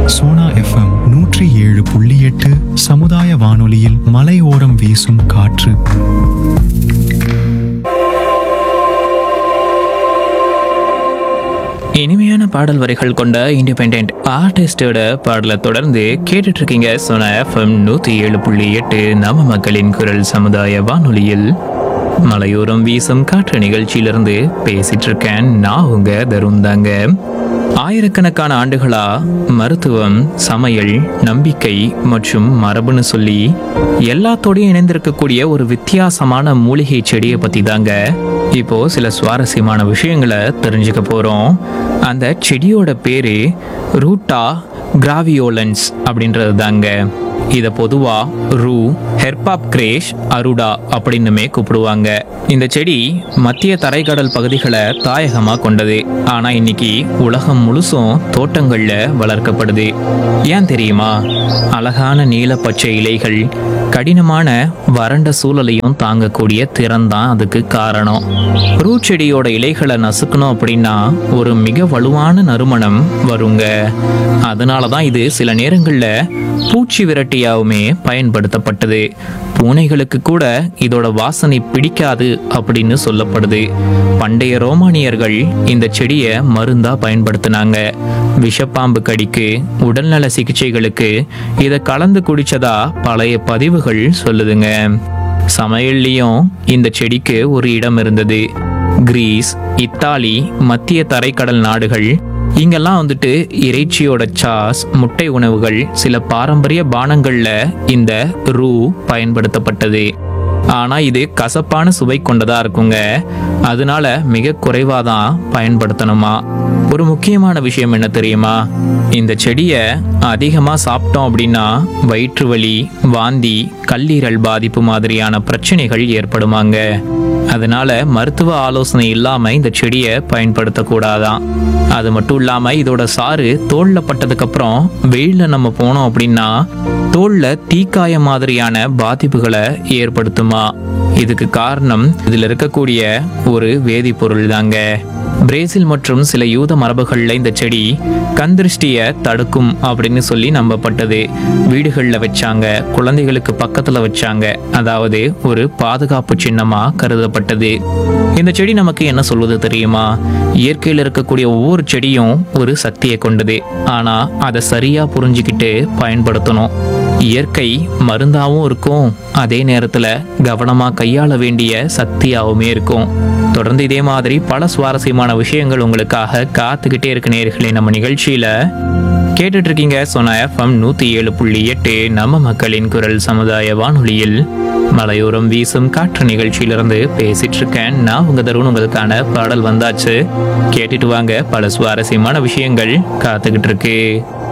Sona FM நூற்றி ஏழு புள்ளி எட்டு சமுதாய வானொலியில் மலையோரம் வீசும் காற்று இனிமையான பாடல் வரிகள் கொண்ட இண்டிபெண்ட் ஆர்டிஸ்டோட பாடலை தொடர்ந்து கேட்டுட்டு இருக்கீங்க சோனா எஃப்எம் நூத்தி ஏழு புள்ளி எட்டு நம்ம மக்களின் குரல் சமுதாய வானொலியில் மலையோரம் வீசும் காற்று நிகழ்ச்சியிலிருந்து பேசிட்டு இருக்கேன் நான் உங்க தருண் தாங்க ஆயிரக்கணக்கான ஆண்டுகளா மருத்துவம் சமையல் நம்பிக்கை மற்றும் மரபுன்னு சொல்லி எல்லாத்தோடையும் இணைந்திருக்கக்கூடிய ஒரு வித்தியாசமான மூலிகை செடியை பத்தி தாங்க இப்போ சில சுவாரஸ்யமான விஷயங்களை தெரிஞ்சுக்க போறோம் அந்த செடியோட பேரு ரூட்டா கிராவியோலன்ஸ் அப்படின்றது தாங்க இதை பொதுவா ரூ ஹெர்பாப் கிரேஷ் அருடா அப்படின்னுமே கூப்பிடுவாங்க இந்த செடி மத்திய தரைக்கடல் பகுதிகளை தாயகமா கொண்டது ஆனா இன்னைக்கு உலகம் முழுசும் தோட்டங்கள்ல வளர்க்கப்படுது ஏன் தெரியுமா அழகான நீல பச்சை இலைகள் கடினமான வறண்ட சூழலையும் தாங்கக்கூடிய திறன் தான் அதுக்கு காரணம் ரூ செடியோட இலைகளை நசுக்கணும் அப்படின்னா ஒரு மிக வலுவான நறுமணம் வருங்க அதனால தான் இது சில நேரங்களில் பூச்சி விரட்டியாவுமே பயன்படுத்தப்பட்டது பூனைகளுக்கு கூட இதோட வாசனை பிடிக்காது அப்படின்னு சொல்லப்படுது பண்டைய ரோமானியர்கள் இந்த செடியை மருந்தா பயன்படுத்தினாங்க விஷப்பாம்பு கடிக்கு உடல்நல சிகிச்சைகளுக்கு இதை கலந்து குடிச்சதா பழைய பதிவுகள் சொல்லுதுங்க சமையல்லையும் இந்த செடிக்கு ஒரு இடம் இருந்தது கிரீஸ் இத்தாலி மத்திய தரைக்கடல் நாடுகள் இங்கெல்லாம் வந்துட்டு இறைச்சியோட சாஸ் முட்டை உணவுகள் சில பாரம்பரிய பானங்கள்ல இந்த ரூ பயன்படுத்தப்பட்டது ஆனா இது கசப்பான சுவை கொண்டதா இருக்குங்க அதனால மிக குறைவா தான் பயன்படுத்தணுமா ஒரு முக்கியமான விஷயம் என்ன தெரியுமா இந்த செடியை அதிகமா சாப்பிட்டோம் அப்படின்னா வயிற்று வலி வாந்தி கல்லீரல் பாதிப்பு மாதிரியான பிரச்சனைகள் ஏற்படுமாங்க அதனால மருத்துவ ஆலோசனை இல்லாம இந்த செடியை பயன்படுத்தக்கூடாதான் அது மட்டும் இல்லாம இதோட சாறு தோல்ல பட்டதுக்கு அப்புறம் வெயில்ல நம்ம போனோம் அப்படின்னா தோல்ல தீக்காய மாதிரியான பாதிப்புகளை ஏற்படுத்துமா இதுக்கு காரணம் இதுல இருக்கக்கூடிய ஒரு வேதிப்பொருள் தாங்க பிரேசில் மற்றும் சில யூத மரபுகளில் இந்த செடி கந்திருஷ்டிய தடுக்கும் அப்படின்னு சொல்லி நம்பப்பட்டது வீடுகளில் வச்சாங்க குழந்தைகளுக்கு பக்கத்தில் வச்சாங்க அதாவது ஒரு பாதுகாப்பு சின்னமா கருதப்பட்டது இந்த செடி நமக்கு என்ன சொல்வது தெரியுமா இயற்கையில் இருக்கக்கூடிய ஒவ்வொரு செடியும் ஒரு சக்தியை கொண்டது ஆனா அதை சரியா புரிஞ்சுக்கிட்டு பயன்படுத்தணும் இயற்கை மருந்தாவும் இருக்கும் அதே நேரத்துல கவனமா கையாள வேண்டிய சக்தியாவுமே இருக்கும் தொடர்ந்து இதே மாதிரி பல சுவாரஸ்யமான விஷயங்கள் உங்களுக்காக காத்துக்கிட்டே இருக்கு நேர்களே நம்ம நிகழ்ச்சியில கேட்டுட்டு இருக்கீங்க சொன்ன எஃப்எம் நூத்தி ஏழு புள்ளி எட்டு நம்ம மக்களின் குரல் சமுதாய வானொலியில் மலையோரம் வீசும் காற்று நிகழ்ச்சியிலிருந்து பேசிட்டு இருக்கேன் நான் உங்க தருண் உங்களுக்கான பாடல் வந்தாச்சு கேட்டுட்டு வாங்க பல சுவாரஸ்யமான விஷயங்கள் காத்துக்கிட்டு இருக்கு